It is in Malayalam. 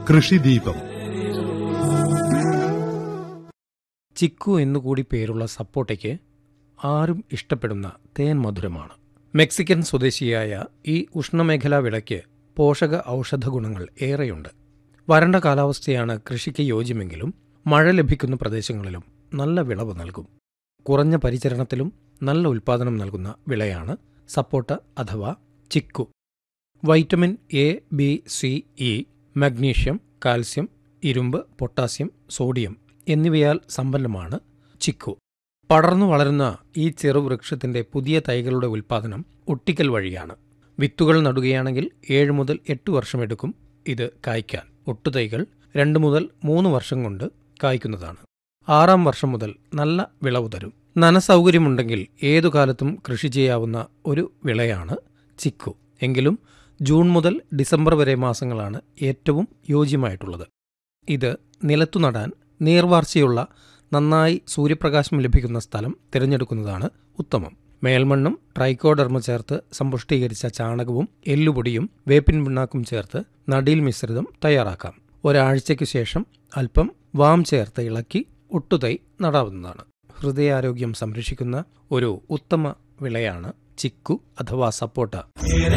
കൃഷിദീപം ചിക്കു എന്നുകൂടി പേരുള്ള സപ്പോട്ടയ്ക്ക് ആരും ഇഷ്ടപ്പെടുന്ന തേൻ മധുരമാണ് മെക്സിക്കൻ സ്വദേശിയായ ഈ ഉഷ്ണമേഖലാ വിളയ്ക്ക് പോഷക ഔഷധ ഗുണങ്ങൾ ഏറെയുണ്ട് വരണ്ട കാലാവസ്ഥയാണ് കൃഷിക്ക് യോജ്യമെങ്കിലും മഴ ലഭിക്കുന്ന പ്രദേശങ്ങളിലും നല്ല വിളവ് നൽകും കുറഞ്ഞ പരിചരണത്തിലും നല്ല ഉൽപ്പാദനം നൽകുന്ന വിളയാണ് സപ്പോട്ട അഥവാ chikoo vitamin A B C E magnesium calcium ഇരുമ്പ് പൊട്ടാസ്യം സോഡിയം എന്നിവയാൽ സമ്പന്നമാണ് ചിക്കു പടർന്നു വളരുന്ന ഈ ചെറുവൃക്ഷത്തിന്റെ പുതിയ തൈകളുടെ ഉൽപ്പാദനം ഒട്ടിക്കൽ വഴിയാണ് വിത്തുകൾ നടുകയാണെങ്കിൽ ഏഴ് മുതൽ എട്ട് വർഷമെടുക്കും ഇത് കായ്ക്കാൻ ഒട്ടുതൈകൾ രണ്ട് മുതൽ മൂന്ന് വർഷം കൊണ്ട് കായ്ക്കുന്നതാണ് ആറാം വർഷം മുതൽ നല്ല വിളവ് തരും നനസൗകര്യമുണ്ടെങ്കിൽ ഏതു കാലത്തും കൃഷി ചെയ്യാവുന്ന ഒരു വിളയാണ് ചിക്കു എങ്കിലും ജൂൺ മുതൽ ഡിസംബർ വരെ മാസങ്ങളാണ് ഏറ്റവും യോജ്യമായിട്ടുള്ളത് ഇത് നിലത്തു നടാൻ നീർവാർച്ചയുള്ള നന്നായി സൂര്യപ്രകാശം ലഭിക്കുന്ന സ്ഥലം തിരഞ്ഞെടുക്കുന്നതാണ് ഉത്തമം മേൽമണ്ണും ട്രൈക്കോഡർമ ചേർത്ത് സമ്പുഷ്ടീകരിച്ച ചാണകവും എല്ലുപൊടിയും വേപ്പിൻ പിണ്ണാക്കും ചേർത്ത് നടിയിൽ മിശ്രിതം തയ്യാറാക്കാം ഒരാഴ്ചയ്ക്കു ശേഷം അല്പം വാം ചേർത്ത് ഇളക്കി ഒട്ടുതൈ നടാവുന്നതാണ് ഹൃദയാരോഗ്യം സംരക്ഷിക്കുന്ന ഒരു ഉത്തമ വിളയാണ് ചിക്കു അഥവാ സപ്പോട്ട